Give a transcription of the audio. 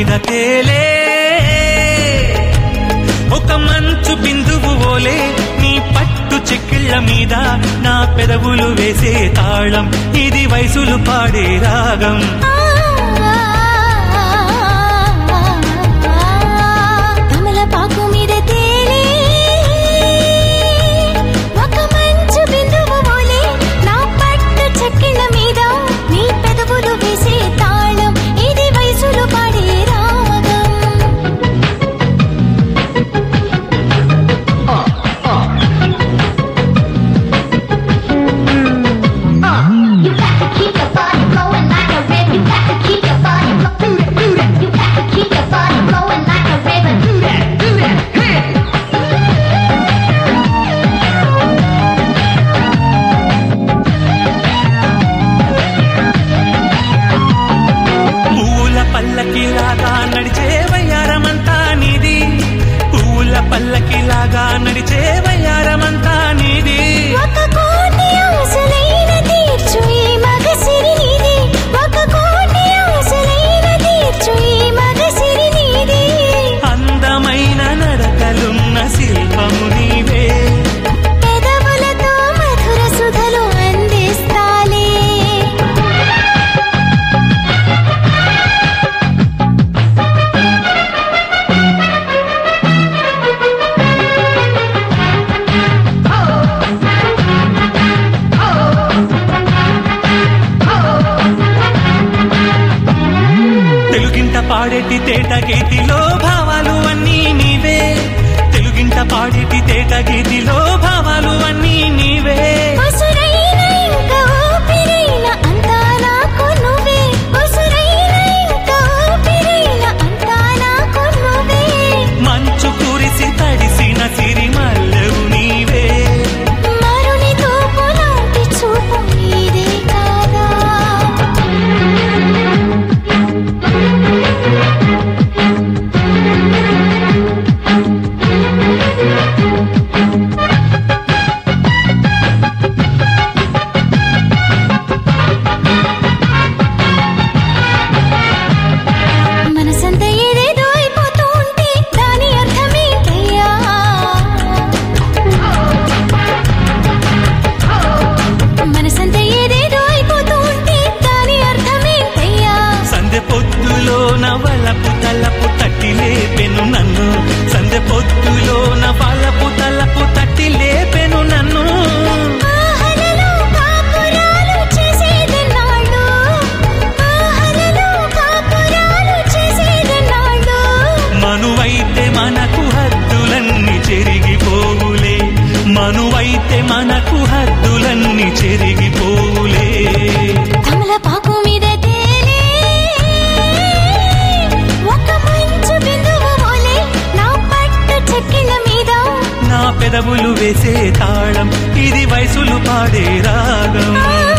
మీద తేలే ఒక మంచు బిందువు ఓలే నీ పట్టు చెక్కిళ్ళ మీద నా పెదవులు వేసే తాళం ఇది వయసులు పాడే రాగం తమలపాకు మీద తేలే ఒక మంచు బిందువు ఓలే నా పట్టు చెక్కిళ్ళ మీద నీ పెదవులు వేసే తాళం ఇది వయసులు పాడే రాగం You got to keep your body flowing like a river. You got to keep your body flowing. Do that, do that. You got to keep your body flowing like a river. Do that, do that. Hey. పూల పల్లకిలాగా నడిచే వయ్యారమంతా నీది పూల పల్లకిలాగా నడిచే వయ్యారమంతా నీది ఒక కోటి ఆశలైన తీర్చు ఈ మగసిరి నీది ఒక కోటి ఆశలైన తీర్చు ఈ మగసిరి నీది అందమైన నడకలున్న శిల్పము నీవే పెదవులతో మధుర సుధలు అందిస్తాలే తెలుగింట పాడేటి తేట గీతిలో భావాలు అన్నీ నీవే తెలుగింట పాడేటి తేట గీతిలో భావాలు అన్నీ నీవే ఉసురైన ఇంకా ఊపిరైన అంతా నాకు నువ్వే ఉసురైన ఇంకా ఊపిరైన అంతా నాకు నువ్వే మంచు కురిసి తడిసిన సిరిమల్లెవు నీవే మరుని తూపు లాంటి చూపు నీదే కాదా మనసంతా ఏదేదో అయిపోతూ ఉంటే దాని అర్థమేంటయ్యా మనసంతా ఏదేదో అయిపోతూ ఉంటే దాని అర్థమేంటయ్యా సందె పొద్దులో నవలపు తలపు తట్టి లేపెను నన్ను సందె పొద్దులో నవలపు తలపు తట్టి లేపెను నన్ను ఆహలలో కాపురాలు చేసేదెన్నాళ్ళు ఆహలలో కాపురాలు చేసేదెన్నాళ్ళు మనువైతే మనకు హద్దులన్నీ చెరిగిపోవులే మనువైతే మనకు హద్దులన్నీ చెరిగిపోవులే తమలపాకు మీద తేలే ఒక మంచు బిందువు ఓలే నా పట్టు చెక్కిళ్ళ మీద నా పెదవులు వేసే తాళం ఇది వయసులు పాడే రాగం ఆ